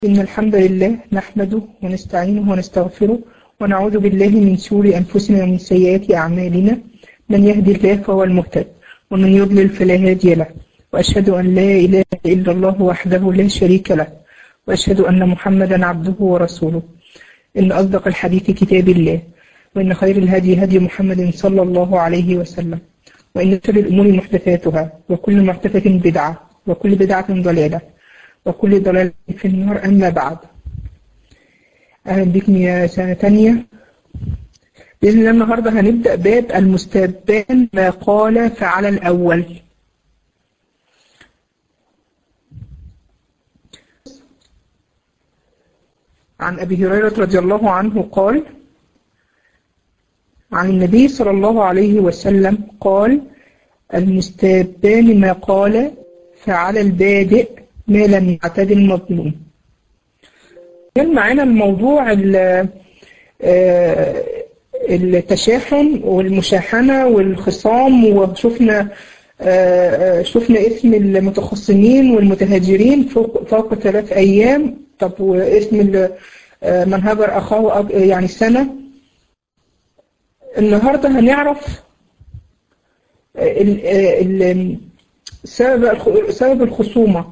إن الحمد لله نحمده ونستعينه ونستغفره ونعوذ بالله من شرور أنفسنا ومن سيئات أعمالنا من يهدي الله فهو المهتد ومن يضلل فلا هادي له وأشهد أن لا إله إلا الله وحده لا شريك له وأشهد أن محمدا عبده ورسوله إن أصدق الحديث كتاب الله وإن خير الهدي هدي محمد صلى الله عليه وسلم وإن شر الأمور محدثاتها وكل محدثة بدعة وكل بدعة ضلالة وكل ضلالة في النار أما بعد أهلا بكم يا سنة تانية بإذن الله النهاردة هنبدأ باب المستبان ما قال فعل الأول عن أبي هريرة رضي الله عنه قال عن النبي صلى الله عليه وسلم قال المستبان ما قال فعل البادئ ما لم يعتد المظلوم كان معانا الموضوع التشاحن والمشاحنة والخصام وشفنا شفنا اسم المتخصمين والمتهاجرين فوق, فوق ثلاث أيام طب واسم من هجر أخاه يعني سنة النهاردة هنعرف سبب سبب الخصومة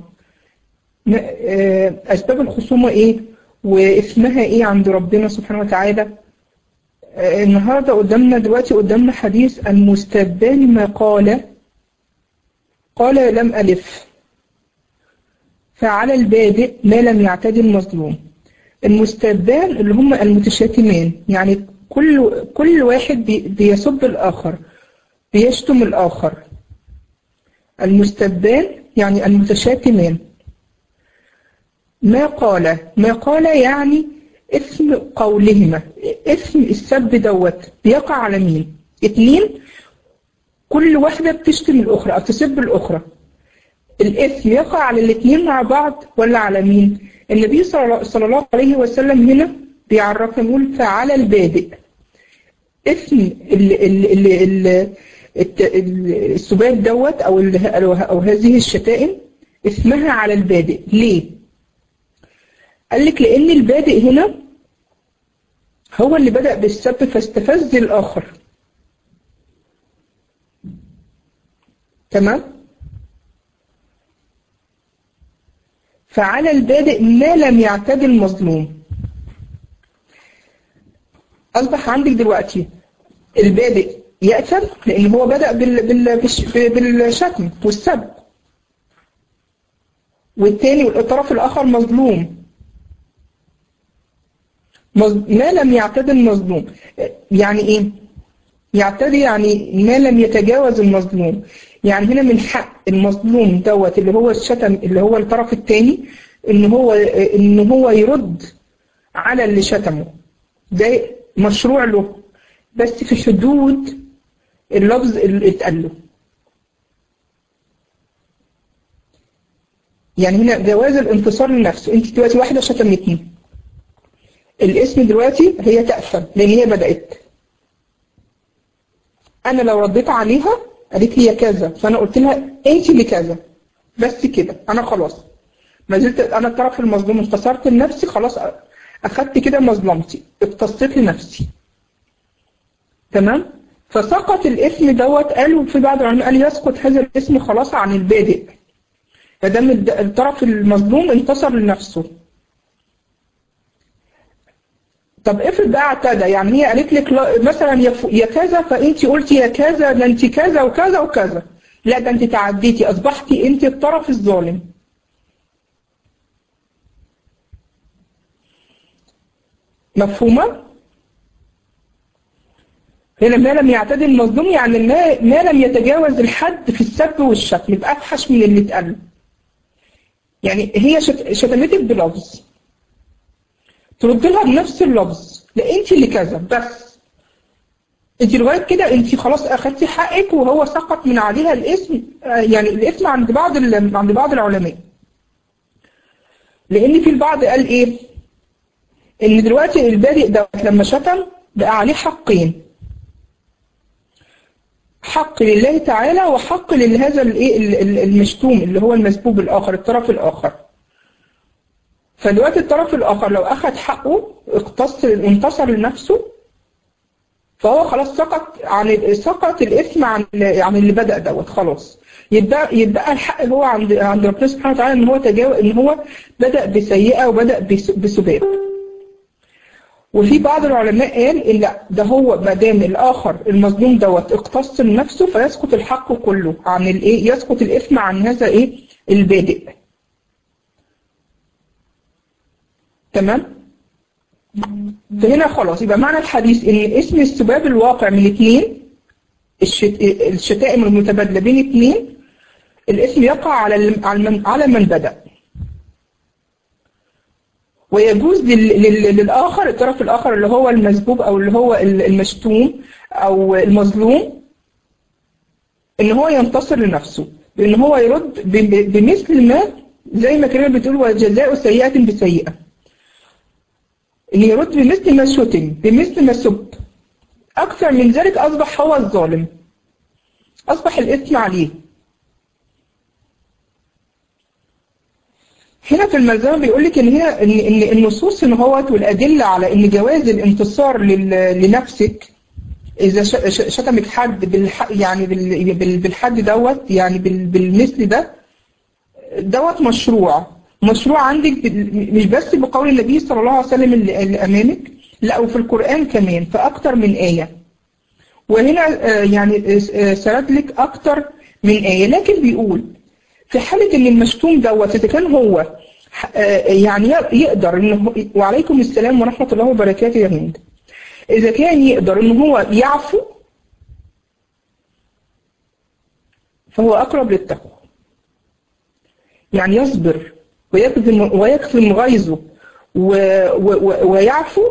أسباب الخصومة إيه واسمها إيه عند ربنا سبحانه وتعالى النهاردة قدامنا دلوقتي قدامنا حديث المستبان ما قال قال لم ألف فعلى البادئ ما لم يعتد المظلوم المستبان اللي هم المتشاتمان يعني كل كل واحد بيسب الآخر بيشتم الآخر المستبان يعني المتشاتمان ما قال ما قال يعني اسم قولهما اسم السب دوت بيقع على مين اتنين كل واحدة بتشتم الأخرى أو تسب الأخرى الاسم يقع على الاثنين مع بعض ولا على مين النبي صلى الله عليه وسلم هنا بيعرفنا يقول فعلى البادئ اسم ال ال ال ال السبات دوت أو, أو هذه الشتائم اسمها على البادئ ليه قال لك لأن البادئ هنا هو اللي بدأ بالسب فاستفز الآخر تمام فعلى البادئ ما لم يعتد المظلوم أصبح عندك دلوقتي البادئ يأثم لأن هو بدأ بال بال بالشتم والسب والتاني والطرف الآخر مظلوم ما لم يعتد المظلوم يعني إيه؟ يعتدي يعني ما لم يتجاوز المظلوم يعني هنا من حق المظلوم دوت اللي هو الشتم اللي هو الطرف الثاني ان هو ان هو يرد على اللي شتمه ده مشروع له بس في حدود اللفظ اللي اتقال له يعني هنا جواز الانتصار لنفسه انت دلوقتي واحده شتمتني الاسم دلوقتي هي تأثم لان هي بدأت انا لو رديت عليها قالت لي يا كذا فانا قلت لها انت اللي كذا بس كده انا خلاص ما زلت انا الطرف المظلوم انتصرت لنفسي خلاص اخدت كده مظلمتي اقتصيت لنفسي تمام فسقط الاسم دوت قالوا في بعض العلماء قال يسقط هذا الاسم خلاص عن البادئ فدام الطرف المظلوم انتصر لنفسه طب افرض بقى اعتدى يعني هي قالت لك مثلا يا كذا فانت قلتي يا كذا ده انت كذا وكذا وكذا لا ده انت تعديتي اصبحتي انت الطرف الظالم مفهومه هنا ما لم يعتدي المظلوم يعني ما, ما لم يتجاوز الحد في السب والشتم يبقى افحش من اللي اتقال يعني هي شتمتك بلفظ ترد لها بنفس اللفظ لا انت اللي كذا بس انت لغايه كده انت خلاص اخدتي حقك وهو سقط من عليها الاسم يعني الاسم عند بعض عند بعض العلماء لان في البعض قال ايه ان دلوقتي البادئ دوت لما شتم بقى عليه حقين حق لله تعالى وحق لهذا الايه المشتوم اللي هو المسبوب الاخر الطرف الاخر فدلوقتي الطرف الآخر لو أخذ حقه اقتص انتصر لنفسه فهو خلاص سقط عن سقط الإثم عن عن اللي بدأ دوت خلاص يبقى يبقى الحق هو عند عند ربنا سبحانه وتعالى ان هو تجاوز ان هو بدأ بسيئة وبدأ بس- بسباب وفي بعض العلماء قال ان لا ده هو ما دام الاخر المظلوم دوت اقتص لنفسه فيسقط الحق كله عن الايه يسقط الاثم عن هذا ايه البادئ تمام فهنا خلاص يبقى معنى الحديث ان اسم السباب الواقع من اثنين الشت... الشتائم المتبادله بين اثنين الاسم يقع على ال- على من على من بدأ ويجوز لل... لل... للآخر الطرف الآخر اللي هو المسبوب أو اللي هو ال- المشتوم أو المظلوم إن هو ينتصر لنفسه بإن هو يرد ب... ب- بمثل ما زي ما كريم بتقول وجزاء سيئة بسيئة إن يرد بمثل ما شتم بمثل ما سب أكثر من ذلك أصبح هو الظالم أصبح الإثم عليه هنا في الملزمة بيقول لك ان هنا ان ان النصوص ان هوت والادله على ان جواز الانتصار لل- لنفسك اذا ش- ش- شتمك حد بالح يعني بال- بال- بالحد دوت يعني بال- بالمثل ده دوت مشروع مشروع عندك بال- مش بس بقول النبي صلى الله عليه وسلم اللي اللي امامك لا وفي القران كمان في اكتر من ايه وهنا آه، يعني آه، آه، سرد لك اكتر من ايه لكن بيقول في حالة ان المشتوم دوت اذا كان هو آه، يعني يقدر ان هو وعليكم السلام ورحمة الله وبركاته يا هند اذا كان يقدر ان هو يعفو فهو اقرب للتقوى يعني يصبر ويكظم ويكظم غيظه و- و- و- ويعفو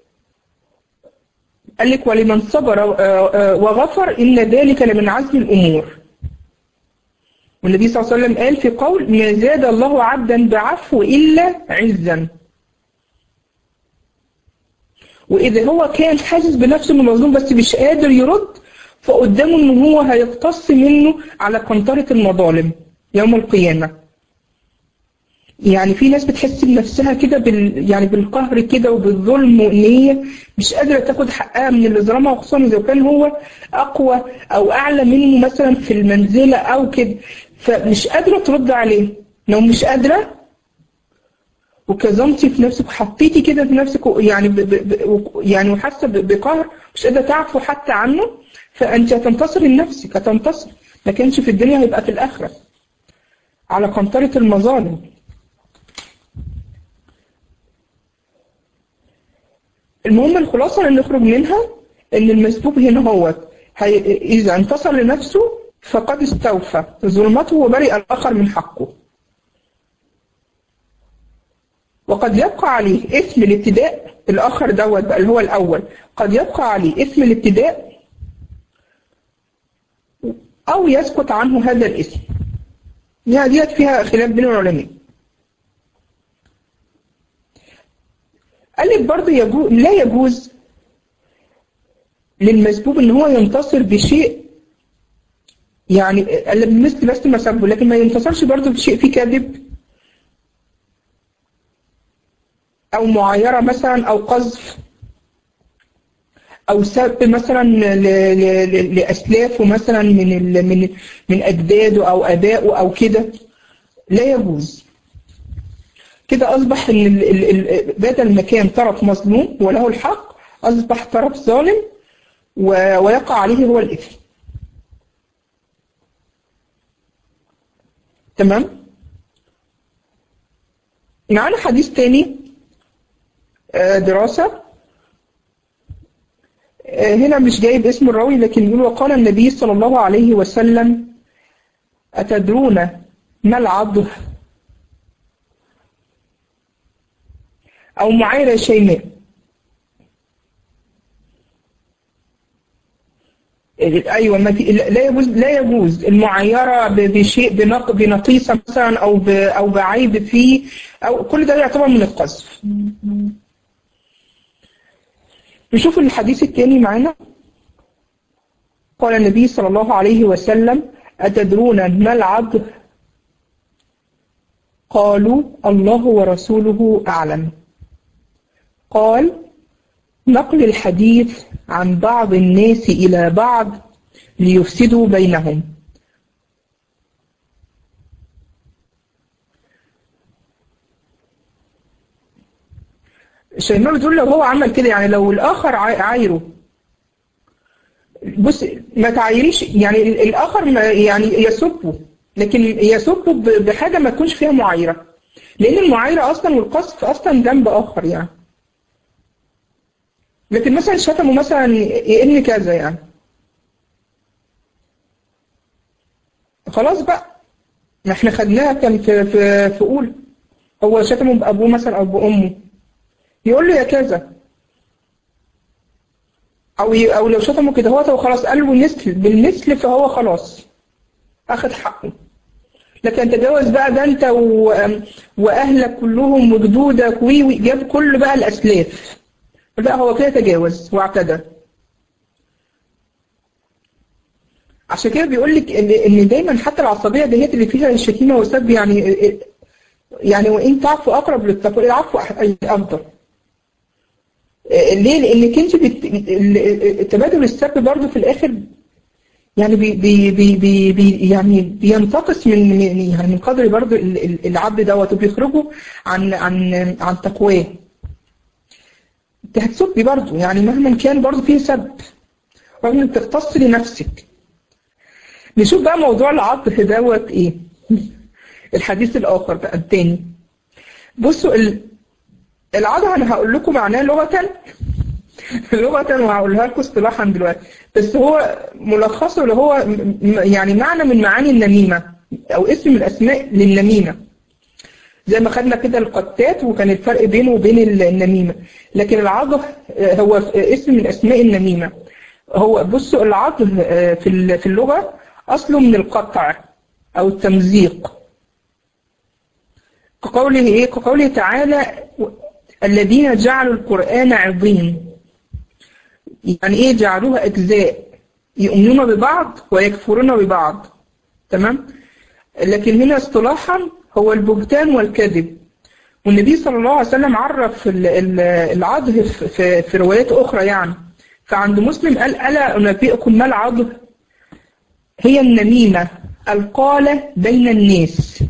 قال لك ولمن صبر آه، آه، وغفر ان ذلك لمن عزم الامور والنبي صلى الله عليه وسلم قال في قول ما زاد الله عبدا بعفو إلا عزا وإذا هو كان حاسس بنفسه إنه مظلوم بس مش قادر يرد فقدامه إن هو هيقتص منه على قنطرة المظالم يوم القيامة يعني في ناس بتحس بنفسها كده بال يعني بالقهر كده وبالظلم وان هي مش قادره تاخد حقها من اللي ظلمها وخصوصا اذا كان هو اقوى او اعلى منه مثلا في المنزله او كده فمش قادره ترد عليه لو مش قادره وكظمتي في نفسك وحطيتي كده في نفسك و- يعني ب ب ب يعني وحاسه ب- بقهر مش قادره تعفو حتى عنه فانت هتنتصري لنفسك هتنتصر ما كانش في الدنيا هيبقى في الاخره على قنطره المظالم المهم الخلاصة اللي نخرج منها إن المسبوب هنا هو هي إذا انتصر لنفسه فقد استوفى ظلمته وبرئ الآخر من حقه وقد يبقى عليه اسم الابتداء الآخر دوت بقى اللي هو الأول قد يبقى عليه اسم الابتداء أو يسقط عنه هذا الاسم يعني ديت فيها خلاف بين العلماء قال لك برضه يجوز لا يجوز للمسبوب ان هو ينتصر بشيء يعني مثل بس ما سبه لكن ما ينتصرش برضه بشيء فيه كذب او معايره مثلا او قذف او سب مثلا ل- ل- ل- لاسلافه مثلا من ال- من من اجداده او ابائه او كده لا يجوز كده أصبح إن ال- ال- ال- بدل ما كان طرف مظلوم وله الحق أصبح طرف ظالم و- ويقع عليه هو الإثم تمام معانا حديث تاني آه، دراسة آه، هنا مش جايب اسم الراوي لكن يقول وقال النبي صلى الله عليه وسلم أتدرون ما العضه أو معايرة شيماء ايوه ما في لا يجوز لا يجوز المعايره ب- بشيء بنق بنقيصه مثلا او ب او بعيب فيه او كل ده يعتبر من القذف نشوف الحديث الثاني معانا قال النبي صلى الله عليه وسلم أتدرون ما العبد قالوا الله ورسوله أعلم قال نقل الحديث عن بعض الناس إلى بعض ليفسدوا بينهم شيماء بتقول لو هو عمل كده يعني لو الآخر عايره بص ما تعايريش يعني الآخر ما يعني يسبه لكن يسبه بحاجة ما تكونش فيها معايرة لأن المعايرة أصلا والقصف أصلا ذنب آخر يعني لكن مثلا شتموا مثلا ابن كذا يعني خلاص بقى ما احنا خدناها كان في في في اولى هو شتمه بابوه مثلا او بامه يقول له يا كذا او ي... او لو شتمه كده هو خلاص قال له مثل بالمثل فهو خلاص اخد حقه لكن تجاوز بقى ده انت و... واهلك كلهم وجدودك وي جاب كل بقى الاسلاف لا هو كده تجاوز واعتدى عشان كده بيقول لك ان ان دايما حتى العصبيه ديت اللي فيها الشتيمه والسب يعني يعني وان تعفو اقرب للتقوى العفو افضل ليه؟ لانك انت بت... تبادل السب برضه في الاخر يعني بي بي بي بي بي يعني بينتقص من يعني من قدر برضه العبد دوت وبيخرجه عن عن عن تقواه انت هتسبي برضه يعني مهما كان برضه فيه سب رغم انك تختص لنفسك نشوف بقى موضوع العطف دوت ايه الحديث الاخر بقى التاني بصوا ال... العطف انا هقول لكم معناه لغة لغة وهقولها لكم اصطلاحا دلوقتي بس هو ملخصه اللي هو يعني معنى من معاني النميمة او اسم من الاسماء للنميمة زي ما خدنا كده القتات وكان الفرق بينه وبين النميمة لكن العطف هو اسم من اسماء النميمة هو بصوا العطف في في اللغة أصله من القطع أو التمزيق كقوله إيه؟ كقوله تعالى الذين جعلوا القرآن عظيم يعني إيه جعلوها أجزاء يؤمنون ببعض ويكفرون ببعض تمام لكن هنا اصطلاحا هو البهتان والكذب والنبي صلى الله عليه وسلم عرف العضه في, في روايات أخرى يعني فعند مسلم قال ألا أنبئكم ما العضه هي النميمة القالة بين الناس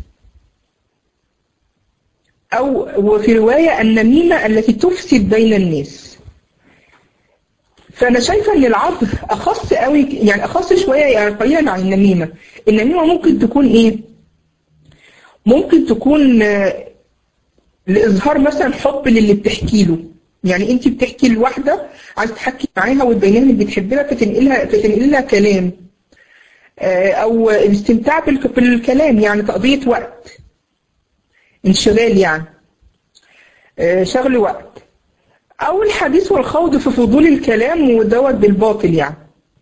أو وفي رواية النميمة التي تفسد بين الناس فأنا شايفة أن العطف أخص قوي يعني أخص شوية يعني قليلا عن النميمة النميمة ممكن تكون إيه؟ ممكن تكون لإظهار مثلا حب للي بتحكي له يعني أنت بتحكي لواحدة عايز تحكي معاها وتبين لها إنك بتحبها فتنقلها فتنقل لها كلام او الاستمتاع بالكلام يعني تقضية وقت انشغال يعني شغل وقت او الحديث والخوض في فضول الكلام ودوت بالباطل يعني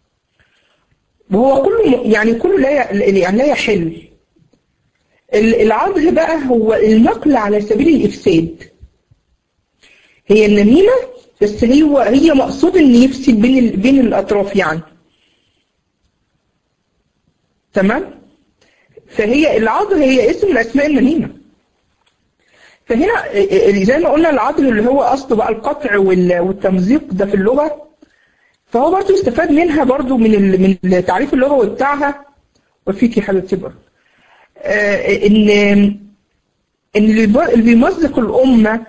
وهو كله يعني كله لا يعني لا يحل العضه بقى هو النقل على سبيل الافساد هي النميمه بس هي هي مقصود ان يفسد بين بين الاطراف يعني تمام فهي العضل هي اسم من اسماء النميمه فهنا زي ما قلنا العضل اللي هو اصله بقى القطع والتمزيق ده في اللغه فهو برضه استفاد منها برضه من من التعريف اللغوي بتاعها وفيك يا حبيبتي برضه ان ان اللي بيمزق الامه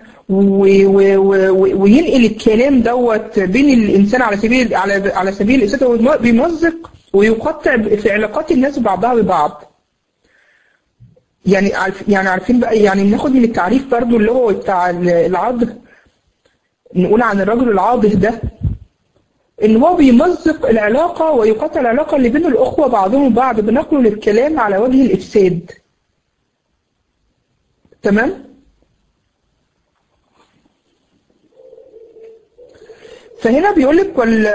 وينقل الكلام دوت بين الانسان على سبيل على على سبيل الافساد هو بيمزق ويقطع في علاقات الناس بعضها ببعض يعني عارف يعني عارفين بقى يعني ناخد من التعريف برضو اللي هو بتاع العض نقول عن الرجل العاضه ده ان هو بيمزق العلاقة ويقطع العلاقة اللي بين الاخوة بعضهم بعض بنقله للكلام على وجه الافساد تمام فهنا بيقول لك وال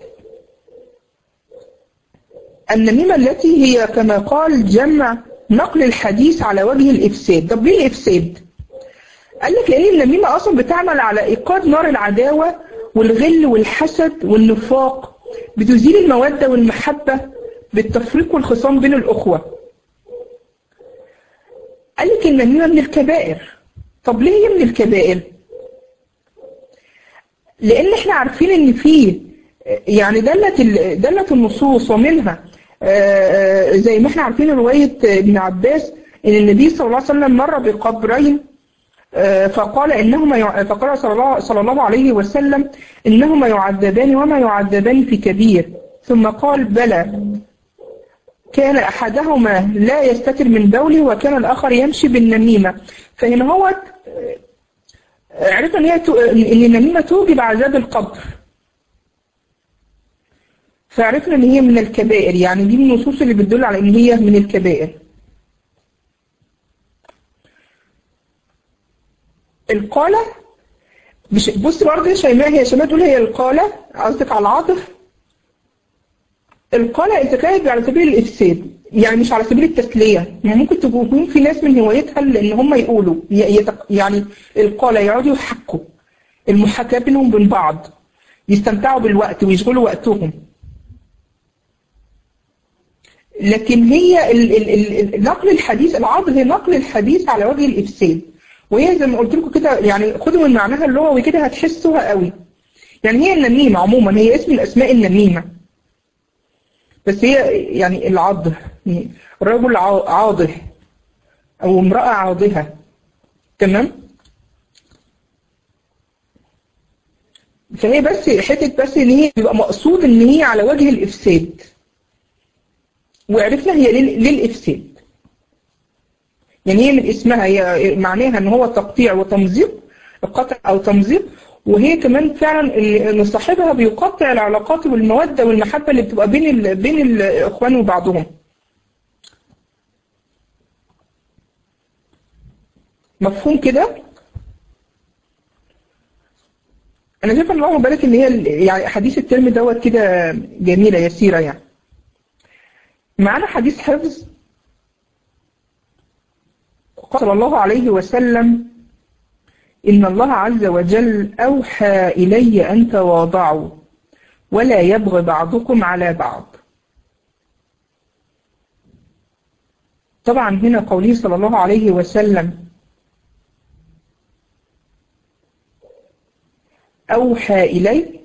النميمة التي هي كما قال جمع نقل الحديث على وجه الإفساد طب ليه الإفساد؟ قال لك لأن النميمة أصلا بتعمل على إيقاد نار العداوة والغل والحسد والنفاق بتزيل المودة والمحبة بالتفريق والخصام بين الأخوة قال لك النميمة من الكبائر طب ليه هي من الكبائر لان احنا عارفين ان في يعني دلت ال- دلت النصوص ومنها آه، آه، زي ما احنا عارفين رواية ابن عباس ان النبي صلى الله عليه وسلم مر بقبرين آه، فقال انهما يع- فقال صلى الله, صلى الله عليه وسلم انهما يعذبان وما يعذبان في كبير ثم قال بلى كان احدهما لا يستتر من بوله وكان الاخر يمشي بالنميمه فهنا هو آه، عرفنا ان هي تو- ان النميمه توجب عذاب القبر فعرفنا ان هي من الكبائر يعني دي من النصوص اللي بتدل على ان هي من الكبائر القالة مش بص برضه يا شيماء هي شيماء تقول هي القالة قصدك على العاطف القالة انت كانت على سبيل الافساد يعني مش على سبيل التسلية يعني ممكن تكون في ناس من هوايتها ان هم يقولوا ي- يتق- يعني القالة يقعدوا يحكوا المحاكاة بينهم وبين بعض يستمتعوا بالوقت ويشغلوا وقتهم لكن هي ال ال ال ال- نقل الحديث العرض هي نقل الحديث على وجه الإفساد وهي زي ما قلت لكم كده يعني خدوا من معناها اللغوي كده هتحسوها قوي يعني هي النميمة عموما هي اسم من أسماء النميمة بس هي يعني العض يعني رجل عا- عاضه أو امرأة عاضهة تمام فهي بس حتة بس إن هي بيبقى مقصود إن هي على وجه الإفساد وعرفنا هي ليه ليه الإفساد يعني هي من اسمها هي معناها ان هو تقطيع وتمزيق القطع او تمزيق وهي كمان فعلا ان إن صاحبها بيقطع العلاقات والموده والمحبه اللي بتبقى بين ال... بين الاخوان وبعضهم مفهوم كده انا شايفه اللهم بارك ان هي ال- يعني حديث الترم دوت كده جميله يسيره يعني معانا حديث حفظ قال صلى الله عليه وسلم إن الله عز وجل أوحى إلي أن تواضعوا ولا يبغي بعضكم على بعض طبعا هنا قوله صلى الله عليه وسلم أوحى إلي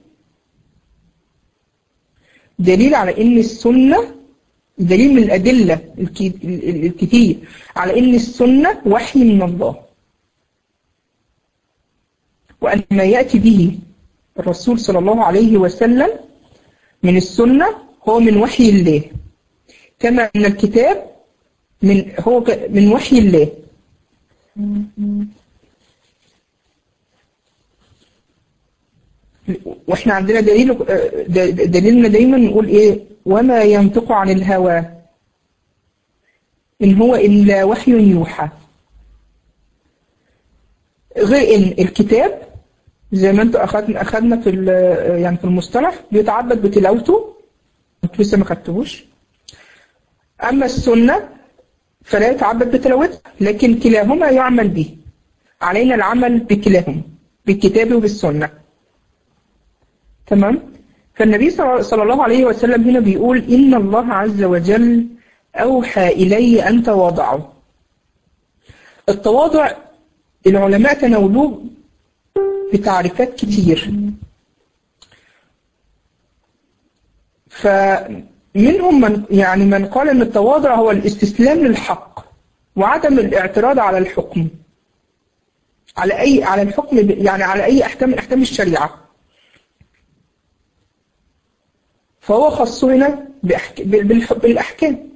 دليل على إن السنة دليل من الأدلة الك- ال- الكتير على إن السنة وحي من الله وأن ما يأتي به الرسول صلى الله عليه وسلم من السنة هو من وحي الله كما أن الكتاب من هو ك- من وحي الله واحنا عندنا دليل د- دليلنا دايما نقول ايه وما ينطق عن الهوى ان هو الا وحي يوحى غير ان الكتاب زي ما انتوا اخدنا اخدنا في ال- يعني في المصطلح بيتعبد بتلاوته انتوا لسه ما خدتوش اما السنه فلا يتعبد بتلاوته لكن كلاهما يعمل به علينا العمل بكلاهما بالكتاب وبالسنه تمام فالنبي صلى صلى الله عليه وسلم هنا بيقول إن الله عز وجل أوحى إلي أن تواضعوا التواضع العلماء تناولوه بتعريفات كتير فمنهم من يعني من قال ان التواضع هو الاستسلام للحق وعدم الاعتراض على الحكم على اي على الحكم ب- يعني على اي احكام من احكام الشريعه فهو خصه هنا بأحك... بال- بالح- بالأحكام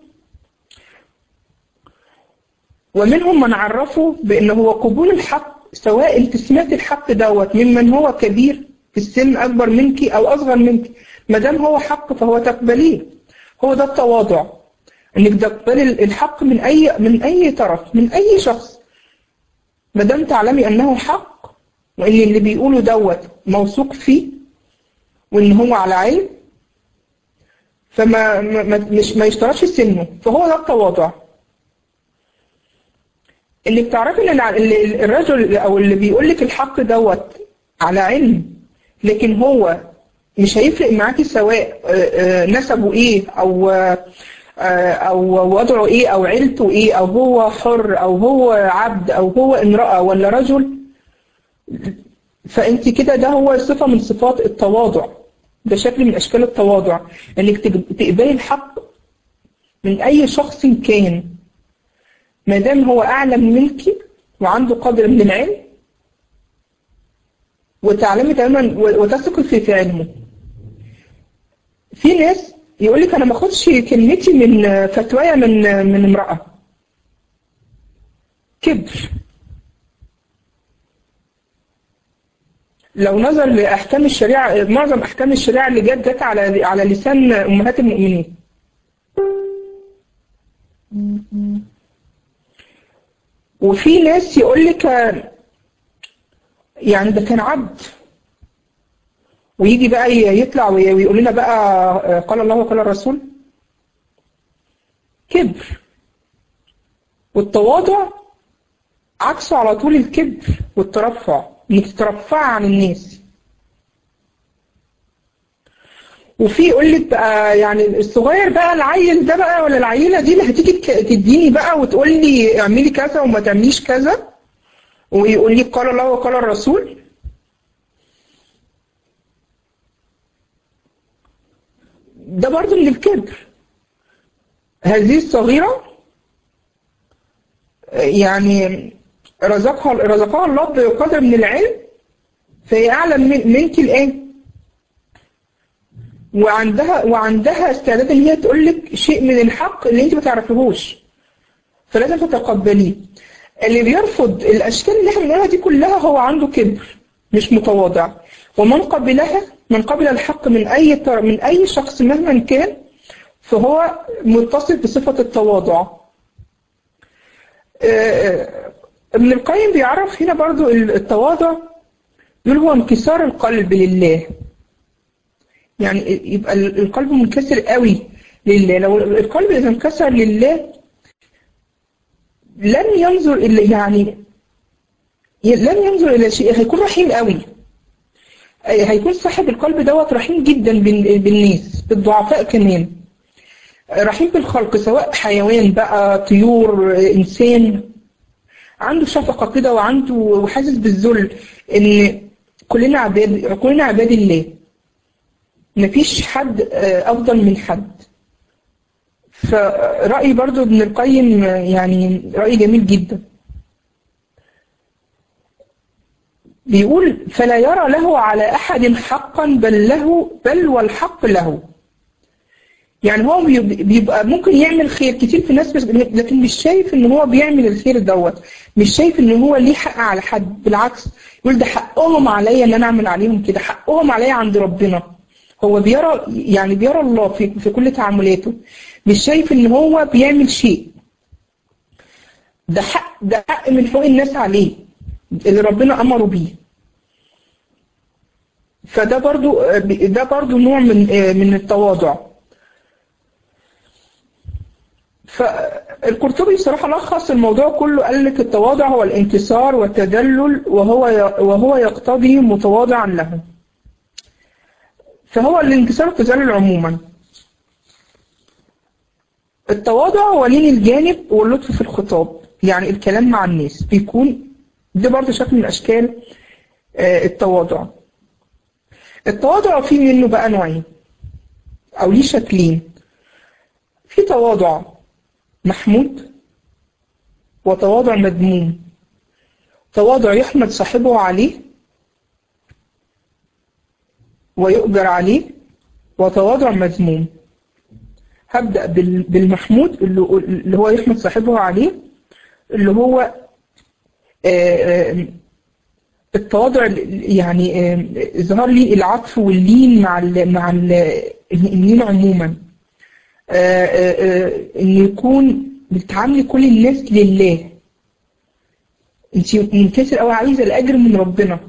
ومنهم من عرفوا بأنه هو قبول الحق سواء انت سمعت الحق دوت ممن هو كبير في السن أكبر منك أو أصغر منك ما دام هو حق فهو تقبليه هو ده التواضع انك تقبلي الحق من أي من أي طرف من أي شخص ما دام تعلمي أنه حق وإن اللي بيقوله دوت موثوق فيه وإن هو على علم فما ما ما- مش ما يشترطش سنه فهو ده التواضع انك تعرفي ان الع- ال- ال- الرجل او اللي بيقول لك الحق دوت على علم لكن هو مش هيفرق معاكي سواء آه، آه، نسبه ايه او آه، آه، او وضعه ايه او عيلته ايه او هو حر او هو عبد او هو امرأة ولا رجل فانت كده ده هو صفة من صفات التواضع ده شكل من اشكال التواضع انك تج- تقبلي الحق من اي شخص كان ما دام هو اعلم منك وعنده قدر من العلم وتعلمي تماما و- وتثقي في في علمه في ناس يقول لك انا ما اخدش كلمتي من فتوايا من من امرأة كبر لو نظر لأحكام الشريعة معظم أحكام الشريعة اللي جت جت على على لسان أمهات المؤمنين وفي ناس يقول لك يعني ده كان عبد ويجي بقى ي- يطلع وي- ويقول لنا بقى قال الله وقال الرسول كبر والتواضع عكسه على طول الكبر والترفع انك تترفع عن الناس وفي يقول لك بقى يعني الصغير بقى العيل ده بقى ولا العيله دي اللي هتيجي تك- تديني بقى وتقول لي اعملي كذا وما تعمليش كذا ويقول لي قال الله وقال الرسول ده برضو من الكبر هذه الصغيرة يعني رزقها رزقها الله بقدر من العلم فهي أعلم من- منك الآن وعندها وعندها استعداد ان هي تقول لك شيء من الحق اللي انت ما تعرفيهوش فلازم تتقبليه اللي بيرفض الاشكال اللي احنا بنقولها دي كلها هو عنده كبر مش متواضع ومن قبلها من قبل الحق من اي طر- من اي شخص مهما كان فهو متصف بصفة التواضع آه، ابن القيم بيعرف هنا برضو التواضع يقول هو انكسار القلب لله يعني يبقى القلب منكسر قوي لله لو القلب إذا انكسر لله لن ينظر إلى يعني لن ينظر إلى شيء هيكون رحيم قوي هيكون صاحب القلب دوت رحيم جدا بال- بالناس بالضعفاء كمان رحيم بالخلق سواء حيوان بقى طيور إنسان عنده شفقة كده وعنده وحاسس بالذل إن كلنا عباد كلنا عباد الله مفيش حد آه، أفضل من حد فرأي برضو ابن القيم آه، يعني رأي جميل جدا بيقول فلا يرى له على أحد حقا بل له بل والحق له يعني هو بيب- بيبقى ممكن يعمل خير كتير في الناس بس لكن مش شايف ان هو بيعمل الخير دوت مش شايف ان هو ليه حق على حد بالعكس يقول ده حقهم عليا ان انا اعمل عليهم كده حقهم عليا عند ربنا هو بيرى يعني بيرى الله في في كل تعاملاته مش شايف ان هو بيعمل شيء ده حق ده حق من حقوق الناس عليه اللي ربنا امره بيه فده برضو ده برضو نوع من من التواضع فالقرطبي بصراحة لخص الموضوع كله قال لك التواضع هو الانكسار والتدلل وهو وهو يقتضي متواضعا له فهو الانكسار والتذلل عموما التواضع هو لين الجانب واللطف في الخطاب يعني الكلام مع الناس بيكون ده برضه شكل من أشكال آه، التواضع التواضع فيه منه بقى نوعين أو ليه شكلين في تواضع محمود وتواضع مذموم تواضع يحمد صاحبه عليه ويؤجر عليه وتواضع مذموم هبدأ بال- بالمحمود اللي اللي هو يحمد صاحبه عليه اللي هو آه، آه، التواضع ال- يعني آه، إظهار لي العطف واللين مع ال مع ال- النين عموما آه، آه، آه، إن يكون بتعاملي كل الناس لله انت منكسر أو عايزة الأجر من ربنا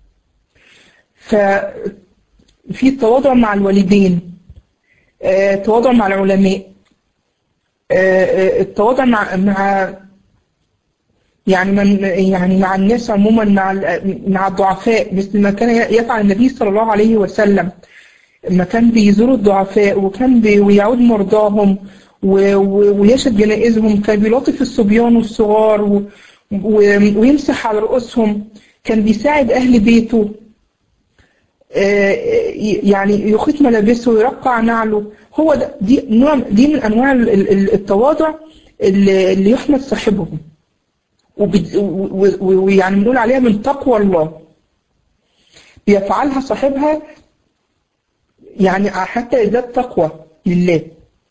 ففي التواضع مع الوالدين آه، التواضع مع العلماء آه، آه، التواضع مع مع يعني من يعني مع الناس عموما مع ال- مع الضعفاء مثل ما كان يفعل النبي صلى الله عليه وسلم لما كان بيزور الضعفاء وكان بي- ويعود مرضاهم و- و- ويشهد جنائزهم كان بيلاطف الصبيان والصغار و- و- ويمسح على رؤوسهم كان بيساعد أهل بيته آه، يعني يخيط ملابسه ويرقع نعله هو ده دي نوع دي من انواع ال- ال- التواضع اللي اللي يحمد صاحبهم وبت- و- و- ويعني بنقول عليها من تقوى الله بيفعلها صاحبها يعني حتى يزداد تقوى لله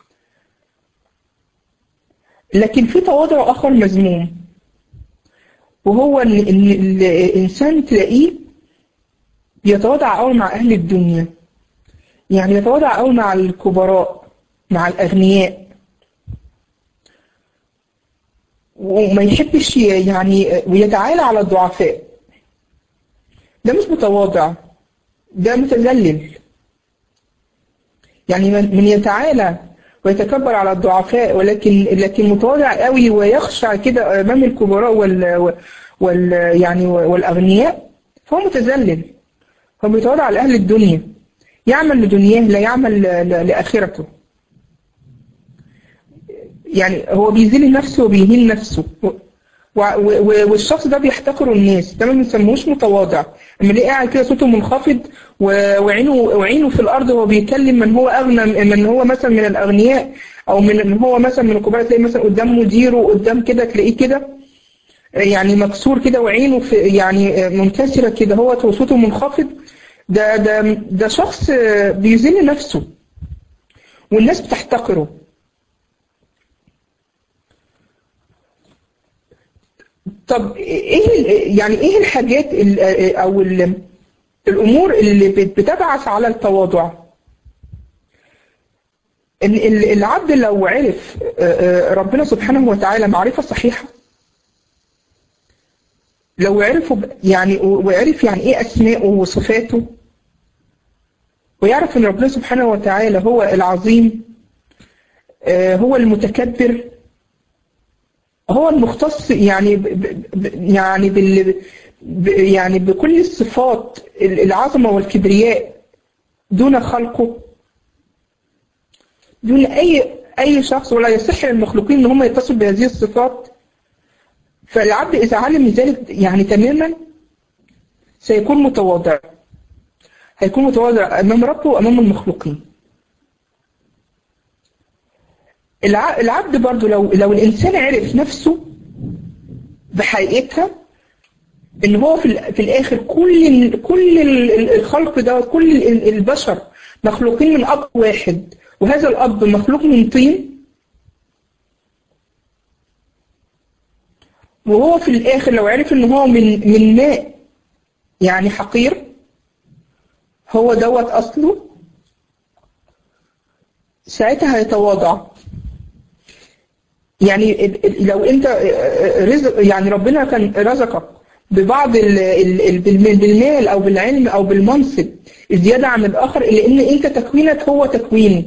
لكن في تواضع آخر مذموم وهو إن إن الإنسان تلاقيه بيتواضع قوي مع أهل الدنيا يعني يتواضع قوي مع الكبراء مع الأغنياء وما يحبش ي- يعني ويتعالى على الضعفاء ده مش متواضع ده متذلل يعني من من يتعالى ويتكبر على الضعفاء ولكن لكن متواضع قوي ويخشع كده امام الكبراء وال وال يعني والاغنياء فهو متذلل هو بيتواضع لأهل الدنيا يعمل لدنياه لا يعمل ل- ل- لآخرته يعني هو بيذل نفسه وبيهين نفسه و- و- و- والشخص ده بيحتقره الناس ده ما بنسموهوش متواضع اما ليه قاعد كده صوته منخفض و- وعينه وعينه في الارض وهو بيتكلم من هو اغنى من هو مثلا من الاغنياء او من من هو مثلا من الكبار تلاقي مثلا قدام مديره قدام كده تلاقيه كده يعني مكسور كده وعينه في يعني منكسرة كده هو وصوته منخفض ده ده ده شخص بيذل نفسه والناس بتحتقره طب ايه ال- يعني ايه الحاجات ال- او ال- الامور اللي بت- بتبعث على التواضع ان ال- العبد لو عرف آه، آه، ربنا سبحانه وتعالى معرفة صحيحة لو عرفوا ب- يعني وعرف يعني ايه اسماءه وصفاته ويعرف ان ربنا سبحانه وتعالى هو العظيم آه، هو المتكبر هو المختص يعني ب ب ب- يعني بال ب يعني بكل الصفات ال- العظمة والكبرياء دون خلقه دون اي اي شخص ولا يصح للمخلوقين ان هم يتصلوا بهذه الصفات فالعبد إذا علم ذلك يعني تماما سيكون متواضع هيكون متواضع أمام ربه وأمام المخلوقين الع- العبد برضو لو لو الإنسان عرف نفسه بحقيقتها إن هو في, ال- في الآخر كل ال- كل ال- ال- الخلق ده كل ال- البشر مخلوقين من أب واحد وهذا الأب مخلوق من طين وهو في الآخر لو عرف إن هو من من ماء يعني حقير هو دوت أصله ساعتها هيتواضع يعني ال- ال- لو أنت رزق يعني ربنا كان رزقك ببعض ال- ال- ال- بالم- بالمال أو بالعلم أو بالمنصب زيادة عن الآخر لأن أنت تكوينك هو تكوينه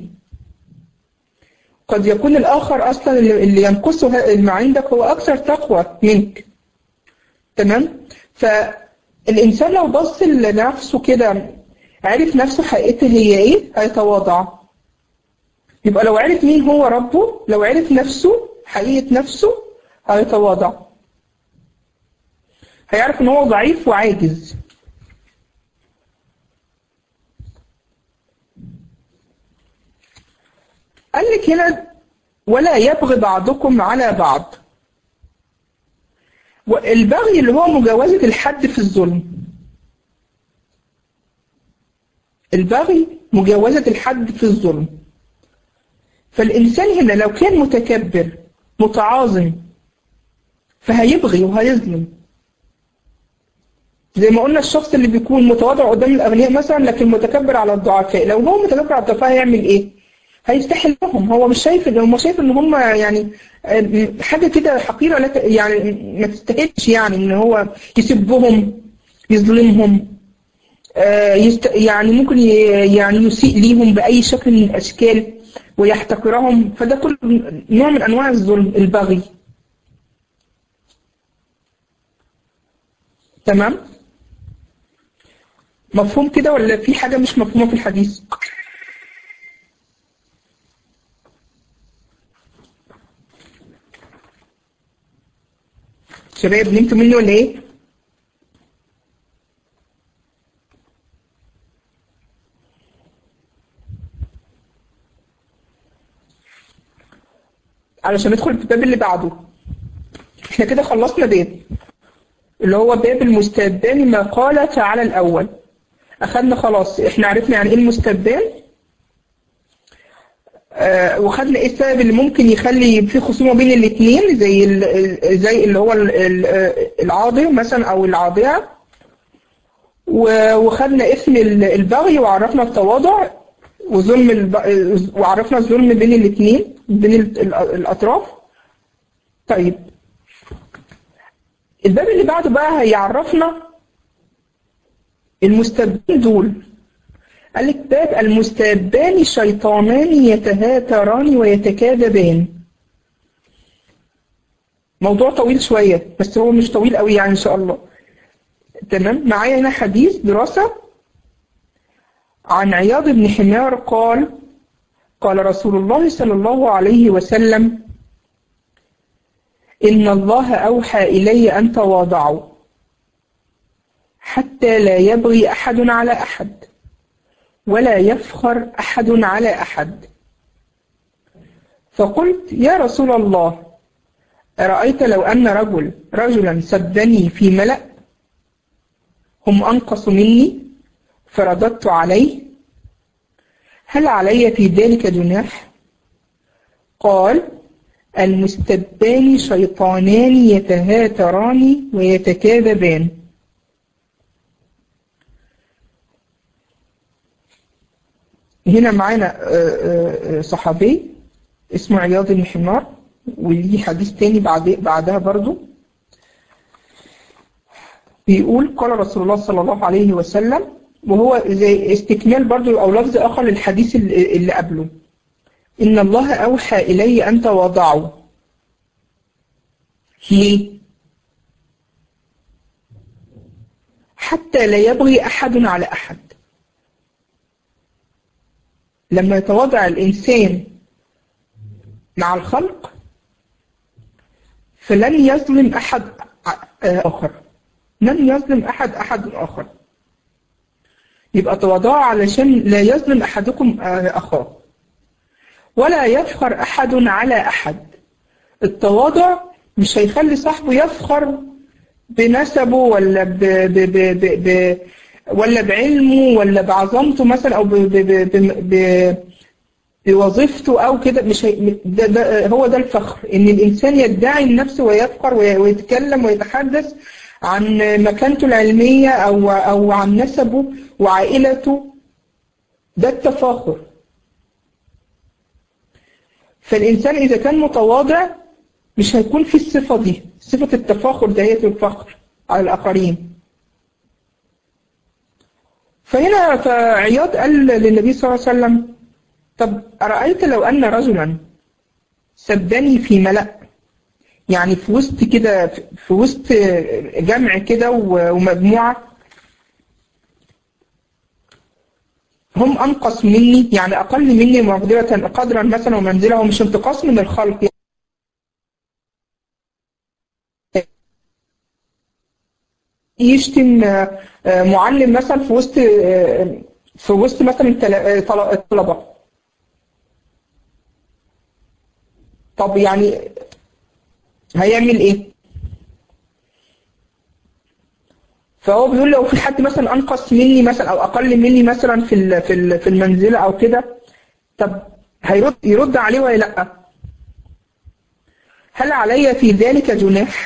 قد يكون الآخر أصلا اللي اللي ينقصه ه- اللي عندك هو أكثر تقوى منك تمام فالإنسان لو بص لنفسه كده عرف نفسه حقيقته هي إيه هيتواضع يبقى لو عرف مين هو ربه لو عرف نفسه حقيقة نفسه هيتواضع هيعرف إن هو ضعيف وعاجز قال لك هنا ولا يبغي بعضكم على بعض والبغي اللي هو مجاوزة الحد في الظلم البغي مجاوزة الحد في الظلم فالإنسان هنا لو كان متكبر متعاظم فهيبغي وهيظلم زي ما قلنا الشخص اللي بيكون متواضع قدام الأغنياء مثلا لكن متكبر على الضعفاء لو هو متكبر على الضعفاء هيعمل إيه؟ هيستحل لهم هو مش شايف ان هم شايف ان هم يعني آه، حاجه كده حقيره لا ت- يعني ما تستاهلش يعني ان هو يسبهم يظلمهم آه، يست يعني ممكن ي- يعني يسيء ليهم باي شكل من الاشكال ويحتقرهم فده كل نوع من انواع الظلم البغي تمام مفهوم كده ولا في حاجه مش مفهومه في الحديث شباب نمتوا مني ولا ايه؟ علشان ندخل في الباب اللي بعده احنا كده خلصنا باب اللي هو باب المستبان ما قال تعالى الأول أخدنا خلاص احنا عرفنا يعني ايه المستبان آه وخدنا ايه السبب اللي ممكن يخلي في خصومة بين الاثنين زي ال- زي اللي هو ال- ال- العاضي مثلا أو العاضية و- وخدنا اسم ال- البغي وعرفنا التواضع وظلم الب... وعرفنا الظلم بين الاثنين بين ال- ال- الأطراف طيب الباب اللي بعده بقى هيعرفنا المستبان دول قال لك باب المستبان شيطانان يتهاتران ويتكاذبان موضوع طويل شوية بس هو مش طويل قوي يعني إن شاء الله تمام معايا هنا حديث دراسة عن عياض بن حمار قال قال رسول الله صلى الله عليه وسلم إن الله أوحى إلي أن تواضعوا حتى لا يبغي أحد على أحد ولا يفخر أحد على أحد فقلت يا رسول الله أرأيت لو أن رجل رجلا سبني في ملأ هم أنقص مني فرددت عليه هل علي في ذلك جناح قال المستبان شيطانان يتهاتران ويتكاذبان هنا معانا صحابي اسمه عياض بن حمار وليه حديث تاني بعد بعدها برضو بيقول قال رسول الله صلى الله عليه وسلم وهو زي استكمال برضو أو لفظ آخر للحديث اللي قبله إن الله أوحى إلي أن تواضعوا ليه؟ حتى لا يبغي أحد على أحد لما يتواضع الإنسان مع الخلق فلن يظلم أحد آخر لن يظلم أحد أحد آخر يبقى تواضعوا علشان لا يظلم أحدكم أخاه ولا يفخر أحد على أحد التواضع مش هيخلي صاحبه يفخر بنسبه ولا ب ب ب ب ب ولا بعلمه ولا بعظمته مثلا أو ب ب ب ب ب بوظيفته أو كده مش هي ده ده هو ده الفخر إن الإنسان يدعي النفس ويفخر ويتكلم ويتحدث عن مكانته العلمية أو أو عن نسبه وعائلته ده التفاخر فالإنسان إذا كان متواضع مش هيكون في الصفة دي صفة التفاخر دهية الفخر على الآخرين فهنا فعياض قال للنبي صلى الله عليه وسلم طب أرأيت لو أن رجلا سبني في ملأ يعني في وسط كده في وسط جمع كده ومجموعة هم أنقص مني يعني أقل مني مقدرة قدرا مثلا ومنزلة ومش انتقاص من الخلق يشتم معلم مثلا في وسط في وسط مثلا الطلبة طب يعني هيعمل ايه فهو بيقول لو في حد مثلا انقص مني مثلا او اقل مني مثلا في في في المنزله او كده طب هيرد يرد عليه ولا لا هل علي في ذلك جناح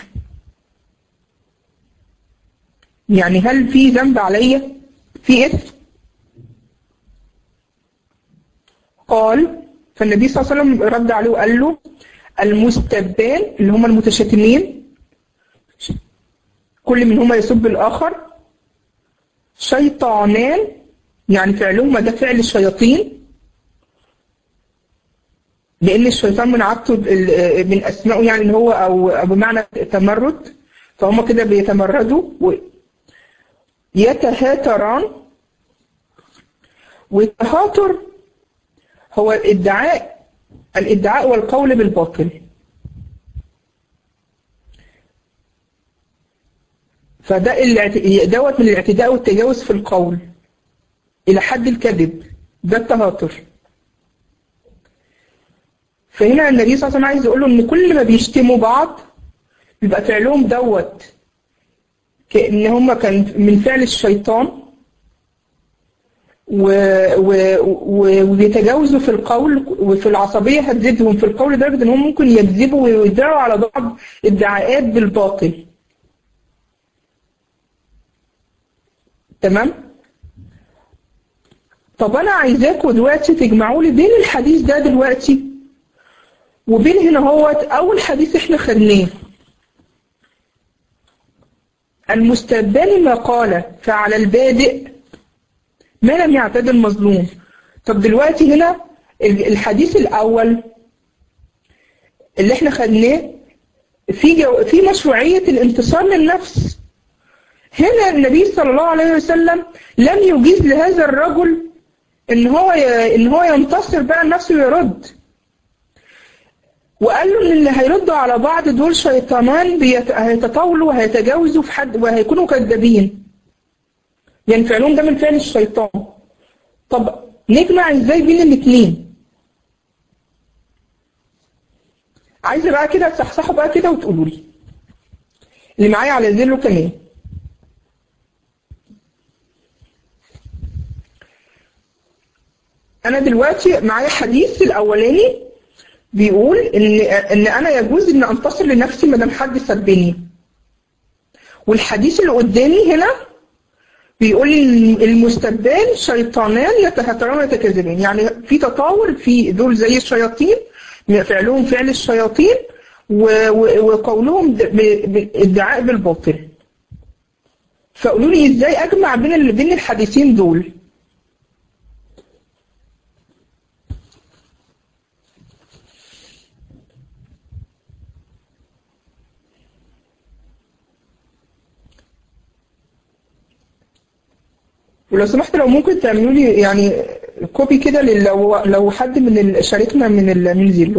يعني هل في ذنب علي في اثم قال فالنبي صلى الله عليه وسلم رد عليه وقال له المستبان اللي هم المتشتمين كل منهما يسب الآخر شيطانان يعني فعلهما ده فعل الشياطين لأن الشيطان من عادته من أسمائه يعني إن هو أو بمعنى تمرد فهم كده بيتمردوا يتهاتران والتهاتر هو الادعاء الادعاء والقول بالباطل فده الاعت- دوت من الاعتداء والتجاوز في القول إلى حد الكذب ده التهاتر فهنا النبي صلى الله عليه وسلم عايز يقول له ان كل ما بيشتموا بعض بيبقى فعلهم دوت كأن هم كان من فعل الشيطان و... و... و... وبيتجاوزوا في القول وفي العصبية هتزيدهم في القول لدرجة ان هم ممكن يكذبوا ويدعوا على بعض ادعاءات بالباطل تمام طب انا عايزاكم دلوقتي تجمعوا لي بين الحديث ده دلوقتي وبين هنا هوت اول حديث احنا خدناه المستبان ما قال فعلى البادئ ما لم يعتد المظلوم طب دلوقتي هنا الحديث الاول اللي احنا خدناه في جو في مشروعية الانتصار للنفس هنا النبي صلى الله عليه وسلم لم يجيز لهذا الرجل ان هو ي... ان هو ينتصر بقى لنفسه ويرد وقال له ان اللي هيردوا على بعض دول شيطانان بيت... هيتطاولوا وهيتجاوزوا في حد وهيكونوا كذابين يعني فعلهم ده من فعل الشيطان طب نجمع ازاي بين الاثنين عايزه بقى كده تصحصحوا بقى كده وتقولوا لي اللي معايا على زيرو كمان انا دلوقتي معايا حديث الاولاني بيقول ان ان انا يجوز ان انتصر لنفسي ما دام حد سبني والحديث اللي قدامي هنا بيقول ان المستبان شيطانان يتهتران ويتكذبان يعني في تطاول في دول زي الشياطين فعلهم فعل الشياطين وقولهم ادعاء بالباطل فقولوا لي ازاي اجمع بين بين الحديثين دول ولو سمحت لو ممكن تعملوا لي يعني كوبي كده لو لو حد من شاركنا من من زيلو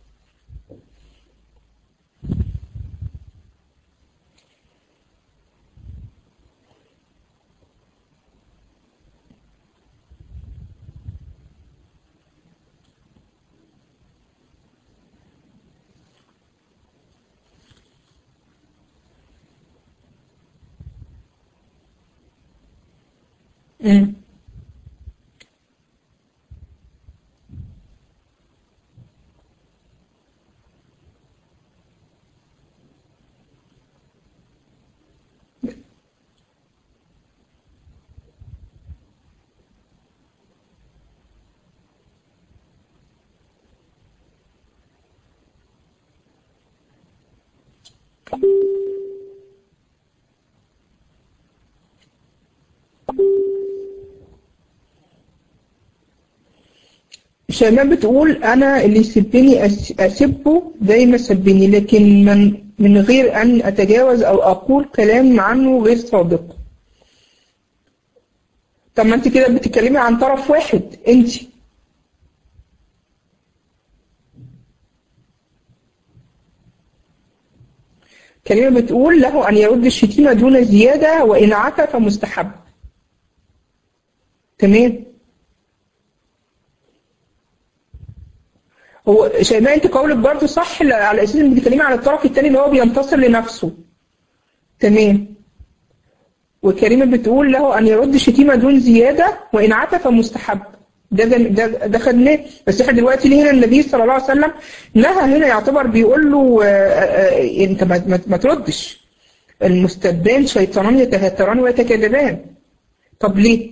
امم شيماء بتقول أنا اللي يسبني أسبه زي ما سبني لكن من, من غير أن أتجاوز أو أقول كلام عنه غير صادق طب ما أنت كده بتتكلمي عن طرف واحد أنت كلمة بتقول له أن يرد الشتيمة دون زيادة وإن عفى فمستحب تمام هو شيماء انت قولك برضه صح على اساس انك بتتكلمي عن الطرف الثاني اللي هو بينتصر لنفسه تمام وكريمه بتقول له ان يرد الشتيمه دون زياده وان عفى فمستحب ده ده ده خدناه بس احنا دلوقتي ليه هنا النبي صلى الله عليه وسلم نهى هنا يعتبر بيقول له انت ما, ما, ما تردش المستبان شيطانان يتهتران ويتكذبان طب ليه؟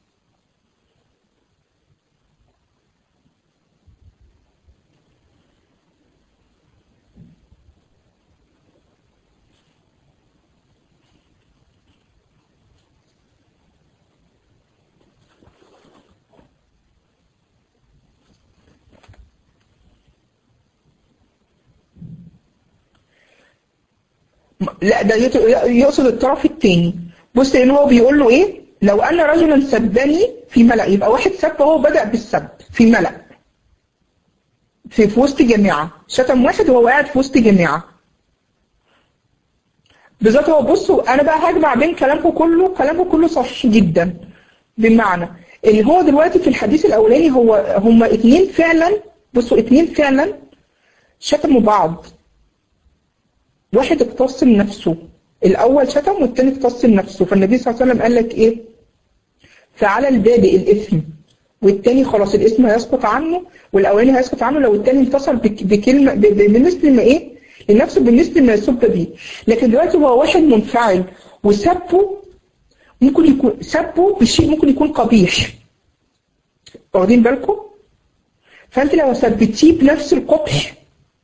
لا ده يقصد الطرف الثاني بص ان هو بيقول له ايه لو ان رجلا سبني في ملأ يبقى واحد سب هو بدأ بالسب في ملأ في, في وسط جماعة شتم واحد وهو قاعد في وسط جماعة بالظبط هو بصوا انا بقى هجمع بين كلامكم كله كلامكم كله صحيح جدا بمعنى ان هو دلوقتي في الحديث الاولاني هو هما اتنين فعلا بصوا اتنين فعلا شتموا بعض واحد اقتص من نفسه الاول شتم والتاني اقتص من نفسه فالنبي صلى الله عليه وسلم قال لك ايه فعلى البادئ الاثم والتاني خلاص الاسم هيسقط عنه والاولاني هيسقط عنه لو التاني انتصر بك- بكلمه ب- ب- بمثل ما ايه لنفسه بمثل ما يسب به لكن دلوقتي هو واحد منفعل وسبه ممكن يكون سبه بشيء ممكن يكون قبيح واخدين بالكم فانت لو سبتيه بنفس القبح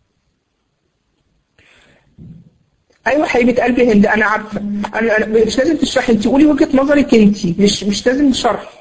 ايوه حبيبه قلبي هند انا عارفه انا, أنا مش لازم تشرحي انت قولي وجهه نظرك انت مش مش لازم شرح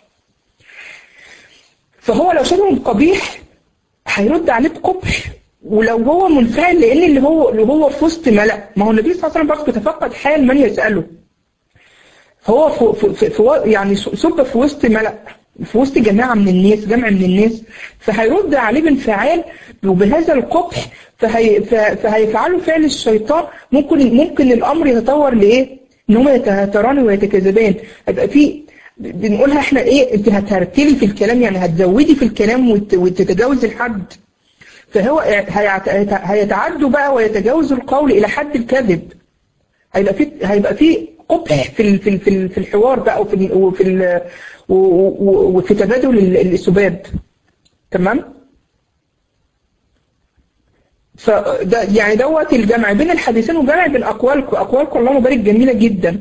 فهو لو شتمه بقبيح هيرد عليه بقبح ولو هو منفعل لان اللي هو اللي هو في وسط ملأ ما هو النبي صلى الله عليه وسلم برضه بيتفقد حال من يسأله فهو في, في, في, في يعني سب في وسط ملأ في وسط جماعة من الناس جمع من الناس فهيرد عليه بانفعال وبهذا القبح فهي فهيفعلوا فعل الشيطان ممكن ممكن الامر يتطور لايه؟ ان هم يتهاتران ويتكاذبان هيبقى في بنقولها احنا ايه انت هترتلي في الكلام يعني هتزودي في الكلام وت- وتتجاوزي الحد فهو هيعت- هيتعدوا بقى ويتجاوزوا القول الى حد الكذب هيبقى في هيبقى في قبح في ال- في ال- في ال- في الحوار بقى وفي ال- وفي ال- و- و- وفي تبادل ال- السباب تمام فده يعني دوت الجمع بين الحديثين وجمع بين اقوالكم اقوالكم اللهم بارك جميله جدا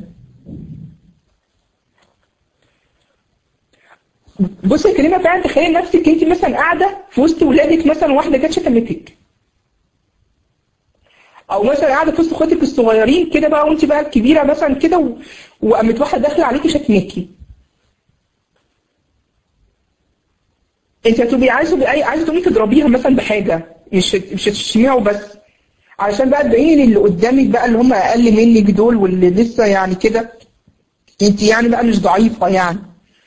بصي يا كريمه فعلا تخيلي نفسك انت مثلا قاعده في وسط ولادك مثلا واحده جت شتمتك او مثلا قاعده في وسط اخواتك الصغيرين كده بقى وانت بقى الكبيره مثلا كده و... وقامت واحده داخله عليكي شتمكي انت هتبقي عايزه بأي عايزه تقومي تضربيها مثلا بحاجه مش مش هتشتميها وبس علشان بقى تبيني اللي قدامك بقى اللي هم اقل منك دول واللي لسه يعني كده انت يعني بقى مش ضعيفه يعني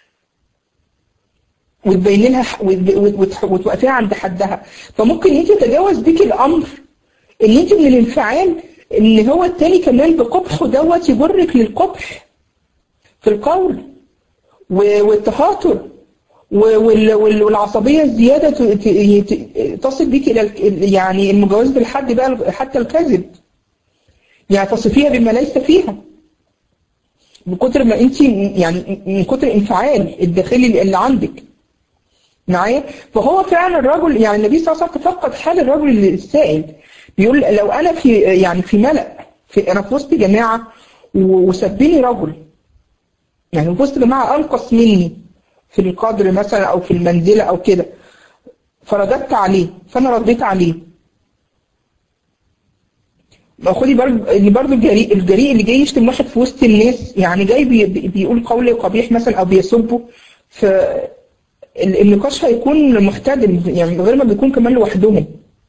وتبين لها وتوقفيها عند حدها فممكن انت يتجاوز بيك الامر ان انت من الانفعال ان هو التاني كمان بقبحه دوت يجرك للقبح في القول والتهاتر والعصبيه الزياده تصل بيك الى يعني المجاوزه الحد بقى حتى الكذب يعني تصفيها بما ليس فيها من كتر ما انت يعني من كتر الانفعال الداخلي اللي عندك معايا فهو فعلا الرجل يعني النبي صلى الله عليه وسلم تفقد حال الرجل السائل بيقول لو انا في يعني في ملأ في انا في وسط جماعه وسبني رجل يعني في وسط جماعه انقص مني في القدر مثلا او في المنزله او كده فرددت عليه فانا رديت عليه خدي برضه اللي برضه الجريء الجريء اللي جاي يشتم واحد في وسط الناس يعني جاي بي بيقول قول قبيح مثلا او بيسبه ف النقاش هيكون محتدم يعني غير ما بيكون كمان لوحدهم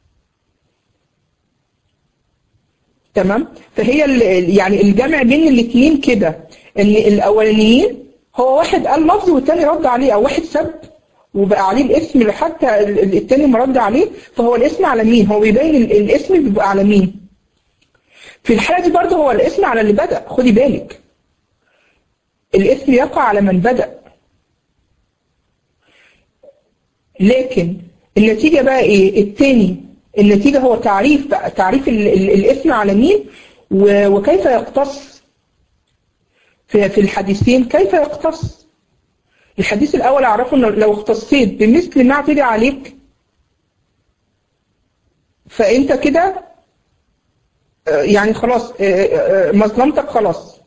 تمام فهي يعني الجمع بين الاثنين كده ان الاولانيين هو واحد قال لفظ والتاني رد عليه او واحد سب وبقى عليه الاسم حتى التاني ما رد عليه فهو الاسم على مين هو بيبين الاسم بيبقى على مين في الحالة دي برضه هو الاسم على اللي بدأ خدي بالك الاسم يقع على من بدأ لكن النتيجة بقى ايه التاني النتيجة هو تعريف بقى تعريف ال ال الاسم على مين وكيف يقتص في, في الحديثين كيف يقتص الحديث الأول أعرفه أنه لو اختصيت بمثل ما اعتدي عليك فأنت كده يعني خلاص مظلمتك خلاص